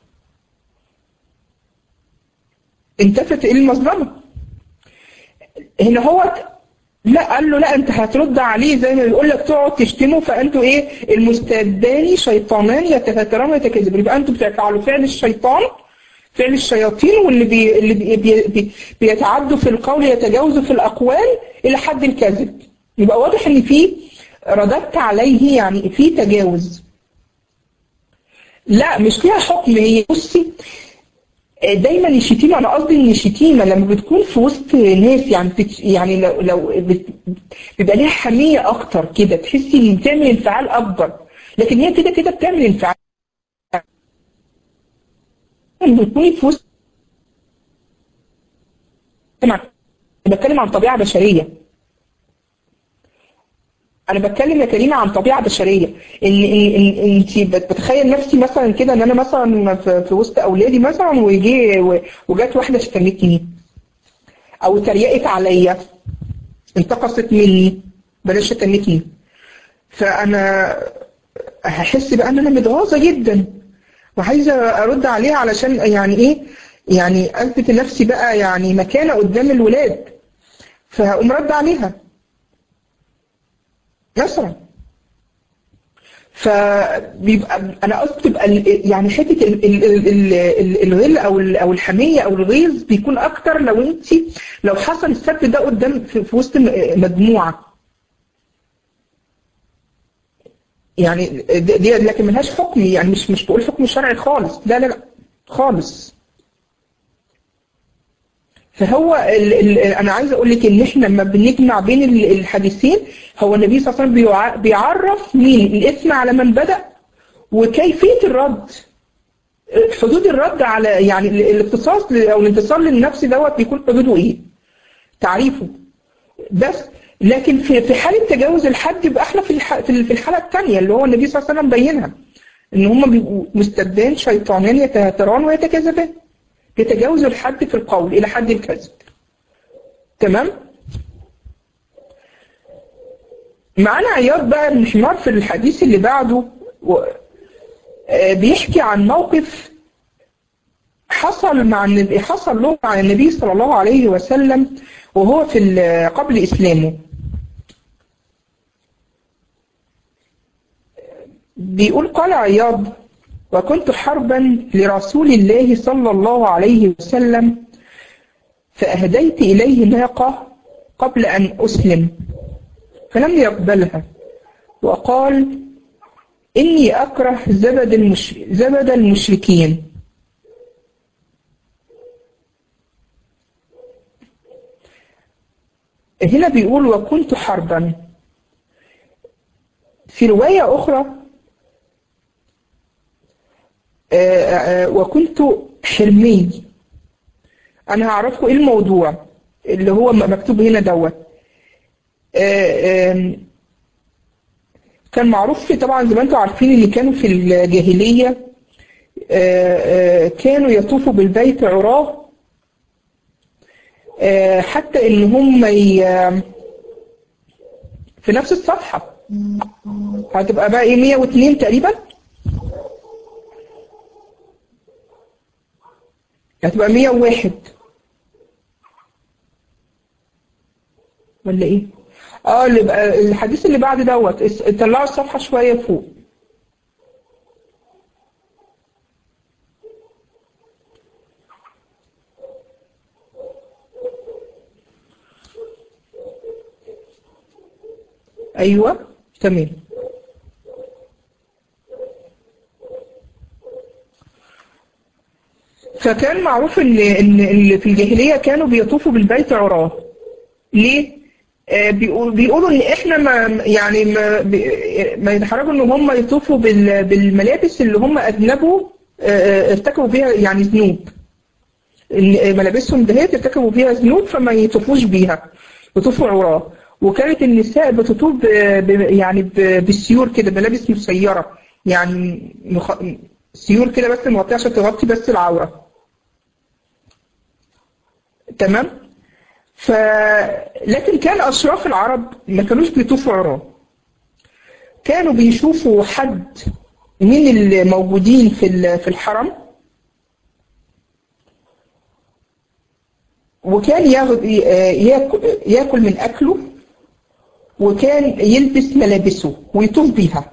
انتفت المظلمة هنا هو لا قال له لا انت هترد عليه زي ما بيقول لك تقعد تشتمه فانتوا ايه المستبدان شيطانان يتهاتران ويتكذبون يبقى انتوا بتفعلوا فعل الشيطان فعل الشياطين واللي بي اللي بي بي بي بيتعدوا في القول يتجاوزوا في الاقوال الى حد الكذب يبقى واضح ان في رددت عليه يعني في تجاوز لا مش ليها حكم هي بصي دايما الشتيمه انا قصدي ان الشتيمه لما بتكون في وسط ناس يعني بتش يعني لو لو بيبقى ليها حميه اكتر كده تحسي ان بتعمل انفعال اكبر لكن هي كده كده بتعمل انفعال ان تكوني في وسط بتكلم عن طبيعة بشرية انا بتكلم يا كريمه عن طبيعه بشريه ان ان ان انت بتخيل نفسي مثلا كده ان انا مثلا في, في وسط اولادي مثلا ويجي وجات واحده شتمتني او تريقت عليا انتقصت مني بلاش شتمتني فانا هحس بقى ان انا متغاظه جدا وعايزه ارد عليها علشان يعني ايه يعني اثبت لنفسي بقى يعني مكانه قدام الولاد فهقوم رد عليها مثلا فبيبقى انا قصدي تبقى يعني حته الغل او او الحميه او الغيظ بيكون اكتر لو انت لو حصل السب ده قدام في, في وسط مجموعه يعني دي لكن ملهاش حكم يعني مش مش بقول حكم شرعي خالص لا لا لا خالص فهو ال ال انا عايز اقول لك ان احنا لما بنجمع بين الحديثين هو النبي صلى الله عليه وسلم بيعرف مين الاثم على من بدا وكيفيه الرد حدود الرد على يعني الاختصاص او الانتصار للنفس دوت بيكون حدوده ايه؟ تعريفه بس لكن في في حاله تجاوز الحد يبقى احنا في في الحاله الثانيه اللي هو النبي صلى الله عليه وسلم بينها ان هم بيبقوا مستبدان شيطانان يتهاتران ويتكاذبان يتجاوز الحد في القول إلى حد الكذب تمام معانا عياض بقى بن حمار في الحديث اللي بعده و... بيحكي عن موقف حصل مع النبي حصل له مع النبي صلى الله عليه وسلم وهو في قبل إسلامه بيقول قال عياض وكنت حربا لرسول الله صلى الله عليه وسلم فأهديت إليه ناقة قبل أن أسلم فلم يقبلها وقال إني أكره زبد, المش... زبد المشركين هنا بيقول وكنت حربا في رواية أخرى وكنت حرمي انا هعرفكم ايه الموضوع اللي هو مكتوب هنا دوت كان معروف طبعا زي ما انتم عارفين اللي كانوا في الجاهلية كانوا يطوفوا بالبيت عراه حتى ان هم ي... في نفس الصفحة هتبقى بقى ايه 102 تقريبا هتبقى 101 ولا ايه اه اللي بقى الحديث اللي بعد دوت طلعوا الصفحه شويه فوق ايوه تمام فكان معروف ان ان في الجاهليه كانوا بيطوفوا بالبيت عراه ليه آه بيقول بيقولوا ان احنا ما يعني ما ما يتحرجوا ان هم يطوفوا بالملابس اللي هم اذنبوا آه ارتكبوا بيها يعني ذنوب ملابسهم دهيت ارتكبوا بيها ذنوب فما يطوفوش بيها يطوفوا عراه وكانت النساء بتطوف يعني بالسيور كده ملابس مسيره يعني مخ... سيور كده بس مغطيه عشان تغطي بس العوره تمام ف لكن كان اشراف العرب ما كانوش بيطوفوا عراه كانوا بيشوفوا حد من الموجودين في في الحرم وكان ياخد ياكل من اكله وكان يلبس ملابسه ويطوف بيها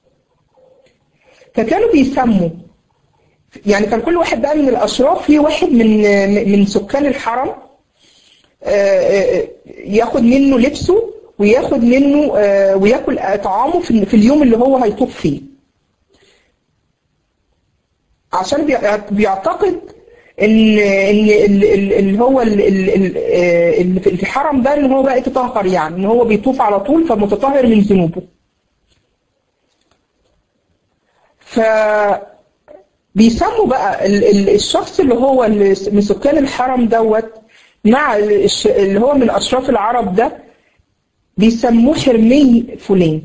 فكانوا بيسموا يعني كان كل واحد بقى من الاشراف في واحد من من سكان الحرم ياخد منه لبسه وياخد منه وياكل طعامه في اليوم اللي هو هيطوف فيه عشان بيعتقد ان ان اللي هو اللي في الحرم ده ان هو بقى يتطهر يعني ان هو بيطوف على طول فمتطهر من ذنوبه ف بيسموا بقى ال- ال- الشخص اللي هو اللي من سكان الحرم دوت مع الش- اللي هو من أشراف العرب ده بيسموه حرمي فلان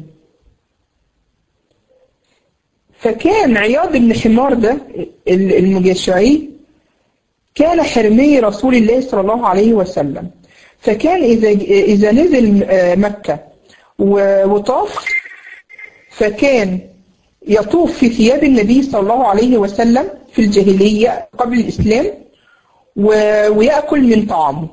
فكان عياض بن حمار ده ال- المجاشعي كان حرمي رسول الله صلى الله عليه وسلم فكان إذا إذا نزل آه، مكة و- وطاف فكان يطوف في ثياب النبي صلى الله عليه وسلم في الجاهلية قبل الإسلام و- ويأكل من طعامه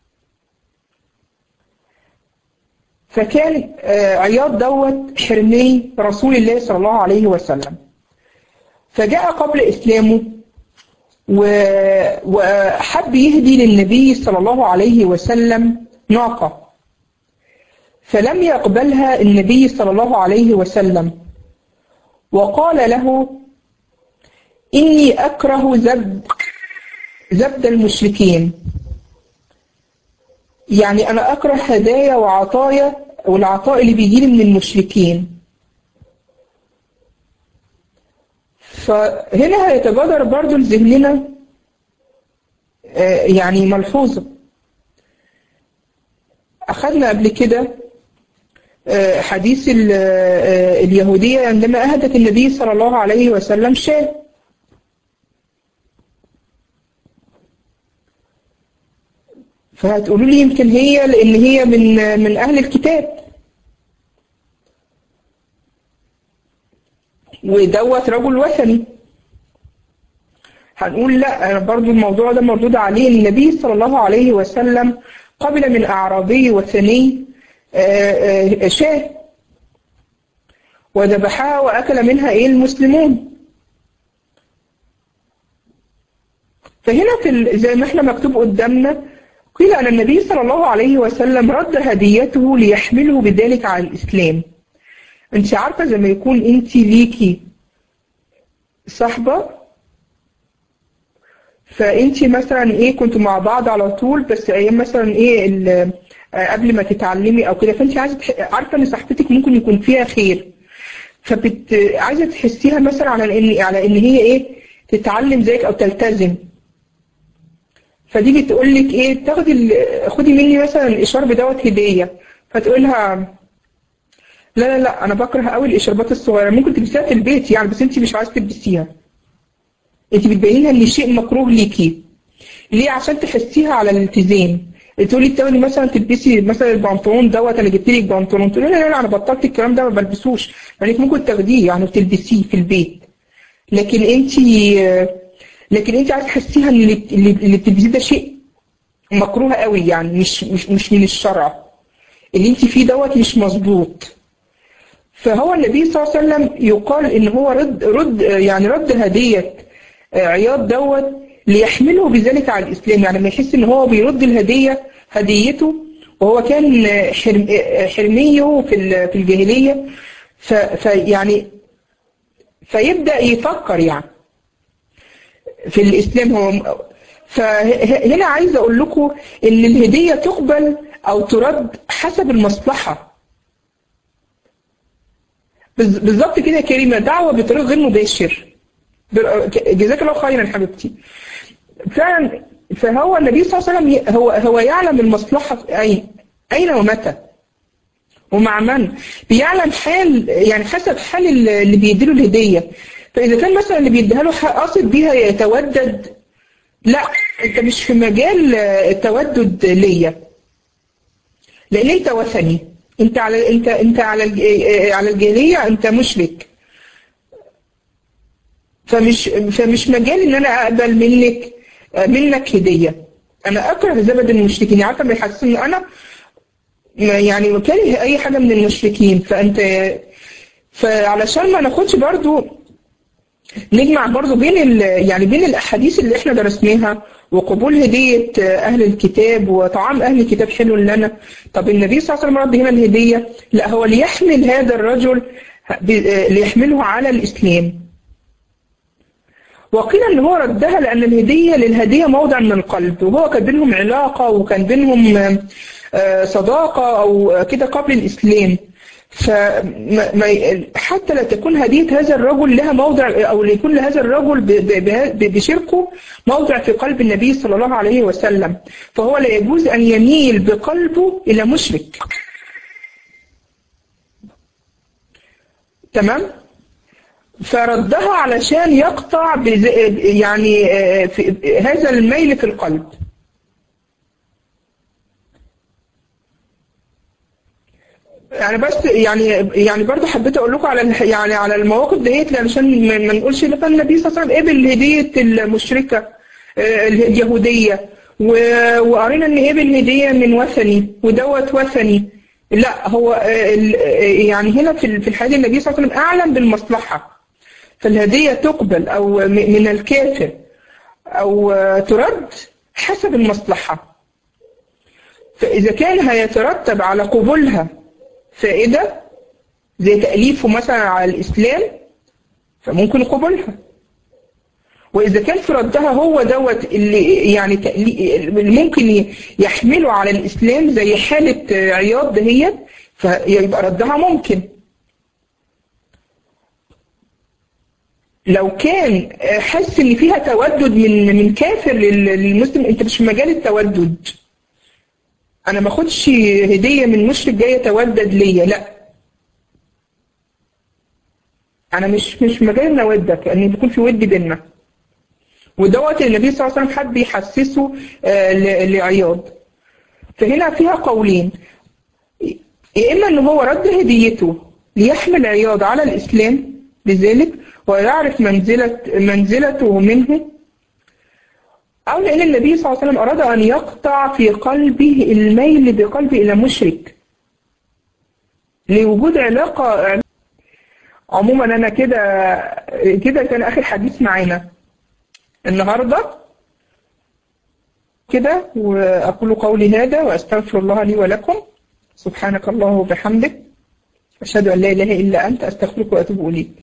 فكان آه، عياض دوت حرمي رسول الله صلى الله عليه وسلم فجاء قبل إسلامه و- وحب يهدي للنبي صلى الله عليه وسلم ناقة فلم يقبلها النبي صلى الله عليه وسلم وقال له إني أكره زبد زبد المشركين يعني أنا أكره هدايا وعطايا والعطاء اللي بيجيلي من المشركين فهنا هيتبادر برضو لذهننا آه، يعني ملحوظة أخذنا قبل كده آه، حديث ال- آه، اليهودية عندما أهدت النبي صلى الله عليه وسلم شاة فهتقولوا لي يمكن هي لأن هي من من أهل الكتاب ودوت رجل وثني هنقول لا أنا برضو الموضوع ده مردود عليه النبي صلى الله عليه وسلم قبل من أعرابي وثني آه، آه، شاة وذبحها وأكل منها إيه المسلمون فهنا في ال- زي ما احنا مكتوب قدامنا قيل أن النبي صلى الله عليه وسلم رد هديته ليحمله بذلك على الإسلام انت عارفة زي ما يكون انت ليكي صاحبة فانت مثلا ايه كنتوا مع بعض على طول بس ايام مثلا ايه ال- آه، قبل ما تتعلمي او كده فانت عايزه تح- عارفه ان صاحبتك ممكن يكون فيها خير فبت عايزه تحسيها مثلا على ان على ان هي ايه تتعلم زيك او تلتزم فتيجي تقول لك ايه تاخدي ال- خدي مني مثلا الاشارب دوت هديه فتقول لها لا لا لا انا بكره قوي الاشاربات الصغيره ممكن تلبسيها في البيت يعني بس انت مش عايزه تلبسيها انت بتبيني لها ان شيء مكروه ليكي ليه عشان تحسيها على الالتزام تقولي تاخدي مثلا تلبسي مثلا البنطلون دوت انا جبت لك بنطلون تقولي لا لا لا انا بطلت الكلام ده ما بلبسوش يعني ممكن تاخديه يعني وتلبسيه في البيت لكن انت لكن انت عايزه تحسيها ان اللي اللي اللي بتلبسيه ده شيء مكروه قوي يعني مش مش مش من الشرع اللي انت فيه دوت مش مظبوط فهو النبي صلى الله عليه وسلم يقال ان هو رد رد يعني رد هديه عياض دوت ليحمله بذلك على الاسلام يعني لما يحس ان هو بيرد الهديه هديته وهو كان حرم حرميه في ال- في الجاهليه ف- فيعني فيبدا يفكر يعني في الاسلام هو فهنا عايزه اقول لكم ان الهديه تقبل او ترد حسب المصلحه بز- بالظبط كده يا كريمه دعوه بطريق غير مباشر بر- جزاك الله خيرا حبيبتي فعلا فهو النبي صلى الله عليه وسلم ي- هو هو يعلم المصلحه اين اين ومتى ومع من بيعلم حال يعني حسب حال ال- اللي بيديله الهديه فاذا كان مثلا اللي بيديها له ح- قاصد بيها يتودد لا انت مش في مجال آه، التودد ليا لان انت وثني انت على انت انت على الج- آه، على الجاهليه انت مشرك فمش فمش مجال ان انا اقبل منك آه، منك هديه انا اكره زبد المشركين عارفه بيحسسني ان انا ما- يعني بكره اي حاجه من المشركين فانت فعلشان ما ناخدش برضو نجمع برضو بين ال يعني بين الاحاديث اللي احنا درسناها وقبول هديه اهل الكتاب وطعام اهل الكتاب حلو لنا طب النبي صلى الله عليه وسلم رد هنا الهديه لا هو ليحمل هذا الرجل ب- ليحمله على الاسلام وقيل ان هو ردها لان الهديه للهديه موضع من القلب وهو كان بينهم علاقه وكان بينهم آه، صداقه او كده قبل الاسلام فما حتى لا تكون هدية هذا الرجل لها موضع أو يكون لهذا الرجل بشركه موضع في قلب النبي صلى الله عليه وسلم فهو لا يجوز أن يميل بقلبه إلى مشرك تمام فردها علشان يقطع يعني في هذا الميل في القلب يعني بس يعني يعني برضه حبيت اقول لكم على يعني على المواقف ديت علشان ما نقولش ان النبي صلى الله عليه وسلم قبل هديه المشركه اليهوديه وقرينا ان قبل هديه من وثني ودوت وثني لا هو يعني هنا في في الحديث النبي صلى الله عليه وسلم اعلم بالمصلحه فالهديه تقبل او من الكافر او ترد حسب المصلحه فاذا كان هيترتب على قبولها فائدة زي تأليفه مثلا على الإسلام فممكن قبولها وإذا كان في ردها هو دوت اللي يعني اللي ممكن يحمله على الإسلام زي حالة عياض دهيت فيبقى ردها ممكن لو كان حس ان فيها تودد من من كافر للمسلم انت مش في مجال التودد انا ما اخدش هديه من مشرك جاي يتودد ليا لا انا مش مش في مجال نودك ان يكون في ود بينا ودوت النبي صلى الله عليه وسلم حب يحسسه آه لعياض فهنا فيها قولين يا اما ان هو رد هديته ليحمل عياض على الاسلام لذلك ويعرف منزله منزلته منه أو لأن النبي صلى الله عليه وسلم أراد أن يقطع في قلبه الميل بقلبه إلى مشرك لوجود علاقة عموما أنا كده كده كان آخر حديث معانا النهاردة كده وأقول قولي هذا وأستغفر الله لي ولكم سبحانك الله وبحمدك أشهد أن لا إله إلا أنت أستغفرك وأتوب إليك